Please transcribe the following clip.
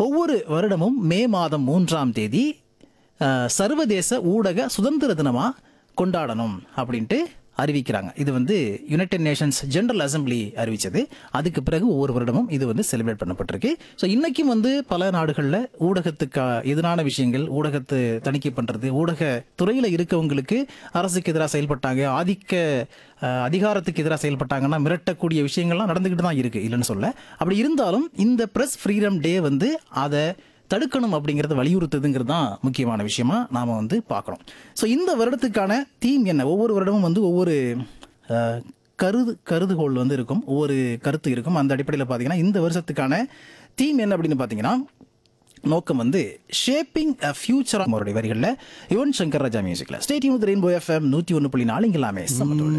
ஒவ்வொரு வருடமும் மே மாதம் மூன்றாம் தேதி அஹ், சர்வதேச ஊடக சுதந்திர தினமா கொண்டாடணும் அப்படின்ட்டு அறிவிக்கிறாங்க இது வந்து யுனைடெட் நேஷன்ஸ் ஜெனரல் அசெம்பிளி அறிவிச்சது அதுக்கு பிறகு ஒவ்வொரு வருடமும் இது வந்து செலிப்ரேட் பண்ணப்பட்டிருக்கு ஸோ இன்னைக்கும் வந்து பல நாடுகளில் ஊடகத்துக்கு எதிரான விஷயங்கள் ஊடகத்தை தணிக்கை பண்றது ஊடக துறையில இருக்கவங்களுக்கு அரசுக்கு எதிராக செயல்பட்டாங்க ஆதிக்க அஹ், அதிகாரத்துக்கு எதிராக செயல்பட்டாங்கன்னா மிரட்டக்கூடிய விஷயங்கள்லாம் நடந்துகிட்டு தான் இருக்கு இல்லைன்னு சொல்ல அப்படி இருந்தாலும் இந்த பிரஸ் ஃப்ரீடம் டே வந்து அதை தடுக்கணும் அப்படிங்கறத வலியுறுத்துதுங்கிறது தான் முக்கியமான விஷயமா நாம வந்து பார்க்குறோம் ஸோ இந்த வருடத்துக்கான தீம் என்ன ஒவ்வொரு வருடமும் வந்து ஒவ்வொரு அஹ், கருது கருதுகோள் வந்து இருக்கும் ஒவ்வொரு கருத்து இருக்கும் அந்த அடிப்படையில் பார்த்தீங்கன்னா இந்த வருஷத்துக்கான தீம் என்ன அப்படின்னு பார்த்தீங்கன்னா நோக்கம் வந்து ஷேப்பிங் அ ஃபியூச்சர் அவருடைய வரிகளில் யுவன் சங்கர் ராஜா மியூசிக்கில் ஸ்டேடியம் ரெயின்போ எஃப்எம் நூற்றி ஒன்று புள்ளி நாலு இங்கெல்லாமே சமத்தோடு